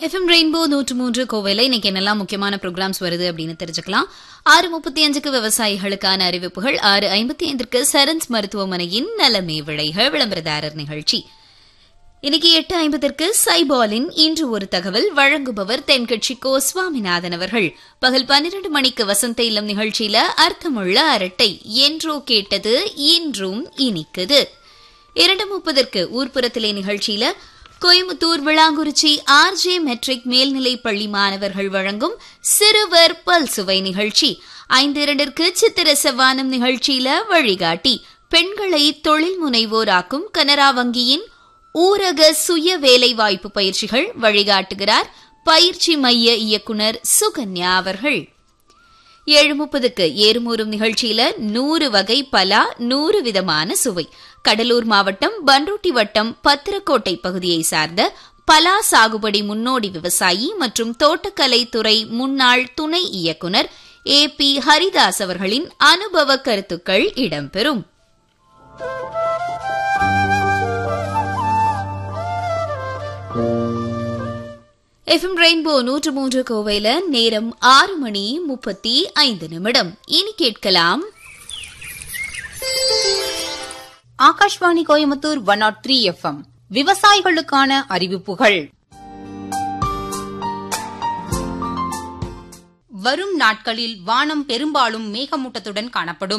FM rainbow நூற்று மூன்று கோவையில் இன்னைக்கு என்னெல்லாம் முக்கியமான ப்ரோக்ராம்ஸ் வருது அப்படின்னு தெரிஞ்சுக்கலாம் ஆறு முப்பத்தி அஞ்சுக்கு விவசாயிகளுக்கான அறிவிப்புகள் ஆறு ஐம்பத்தி ஐந்திற்கு சரன்ஸ் மருத்துவமனையின் நலமே விளைக விளம்பரதாரர் நிகழ்ச்சி இன்னைக்கு எட்டு ஐம்பதற்கு சைபாலின் இன்று ஒரு தகவல் வழங்குபவர் தென்கட்சி கோ சுவாமிநாதன் அவர்கள் பகல் பன்னிரண்டு மணிக்கு வசந்த இல்லம் நிகழ்ச்சியில அர்த்தமுள்ள அரட்டை என்றோ கேட்டது இன்றும் இனிக்குது இரண்டு முப்பதற்கு ஊர்ப்புறத்திலே நிகழ்ச்சியில கோயம்புத்தூர் விளாங்குறிச்சி ஆர்ஜே மெட்ரிக் மேல்நிலைப் பள்ளி மாணவர்கள் வழங்கும் சிறுவர் பல்சுவை நிகழ்ச்சி ஐந்து இரண்டிற்கு சித்திர செவ்வானம் நிகழ்ச்சியில வழிகாட்டி பெண்களை தொழில் முனைவோராக்கும் கனரா வங்கியின் ஊரக சுய வேலைவாய்ப்பு பயிற்சிகள் வழிகாட்டுகிறார் பயிற்சி மைய இயக்குனர் சுகன்யா அவர்கள் ஏழு முப்பதுக்கு ஏறுமூறும் நிகழ்ச்சியில நூறு வகை பலா நூறு விதமான சுவை கடலூர் மாவட்டம் பன்ருட்டி வட்டம் பத்திரக்கோட்டை பகுதியை சார்ந்த பலா சாகுபடி முன்னோடி விவசாயி மற்றும் தோட்டக்கலை துறை முன்னாள் துணை இயக்குனர் ஏ பி ஹரிதாஸ் அவர்களின் அனுபவ கருத்துக்கள் இடம்பெறும் எஃப்எம் ரெயின்போ நூற்று மூன்று கோவையில நேரம் ஆறு மணி முப்பத்தி ஐந்து நிமிடம் இனி கேட்கலாம் Akashvani Coimbatore one nought three FM விவசாயிகளுக்கான அறிவிப்புகள் வரும் நாட்களில் வானம் பெரும்பாலும் மேகமூட்டத்துடன் காணப்படும்